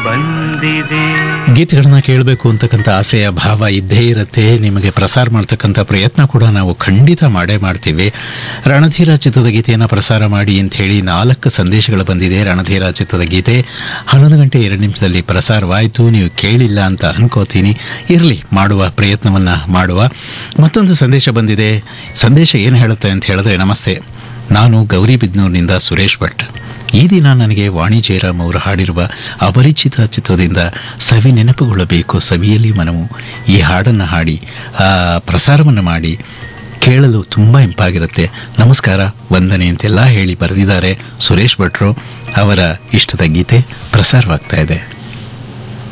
ಬಂದಿದೆ ಗೀತೆಗಳನ್ನ ಕೇಳಬೇಕು ಅಂತಕ್ಕಂಥ ಆಸೆಯ ಭಾವ ಇದ್ದೇ ಇರುತ್ತೆ ನಿಮಗೆ ಪ್ರಸಾರ ಮಾಡ್ತಕ್ಕಂಥ ಪ್ರಯತ್ನ ಕೂಡ ನಾವು ಖಂಡಿತ ಮಾಡೇ ಮಾಡ್ತೀವಿ ರಣಧೀರ ಚಿತ್ರದ ಗೀತೆಯನ್ನು ಪ್ರಸಾರ ಮಾಡಿ ಅಂತ ಹೇಳಿ ನಾಲ್ಕು ಸಂದೇಶಗಳು ಬಂದಿದೆ ರಣಧೀರ ಚಿತ್ರದ ಗೀತೆ ಹನ್ನೊಂದು ಗಂಟೆ ಎರಡು ನಿಮಿಷದಲ್ಲಿ ಪ್ರಸಾರವಾಯಿತು ನೀವು ಕೇಳಿಲ್ಲ ಅಂತ ಅನ್ಕೋತೀನಿ ಇರಲಿ ಮಾಡುವ ಪ್ರಯತ್ನವನ್ನು ಮಾಡುವ ಮತ್ತೊಂದು ಸಂದೇಶ ಬಂದಿದೆ ಸಂದೇಶ ಏನು ಹೇಳುತ್ತೆ ಅಂತ ಹೇಳಿದ್ರೆ ನಮಸ್ತೆ ನಾನು ಗೌರಿಬಿದ್ನೂರಿನಿಂದ ಸುರೇಶ್ ಭಟ್ ಈ ದಿನ ನನಗೆ ವಾಣಿ ಜಯರಾಮ್ ಅವರು ಹಾಡಿರುವ ಅಪರಿಚಿತ ಚಿತ್ರದಿಂದ ಸವಿ ನೆನಪುಗೊಳ್ಳಬೇಕು ಸವಿಯಲ್ಲಿ ಮನವು ಈ ಹಾಡನ್ನು ಹಾಡಿ ಆ ಪ್ರಸಾರವನ್ನು ಮಾಡಿ ಕೇಳಲು ತುಂಬ ಇಂಪಾಗಿರುತ್ತೆ ನಮಸ್ಕಾರ ವಂದನೆ ಅಂತೆಲ್ಲ ಹೇಳಿ ಬರೆದಿದ್ದಾರೆ ಸುರೇಶ್ ಭಟ್ರು ಅವರ ಇಷ್ಟದ ಗೀತೆ ಪ್ರಸಾರವಾಗ್ತಾ ಇದೆ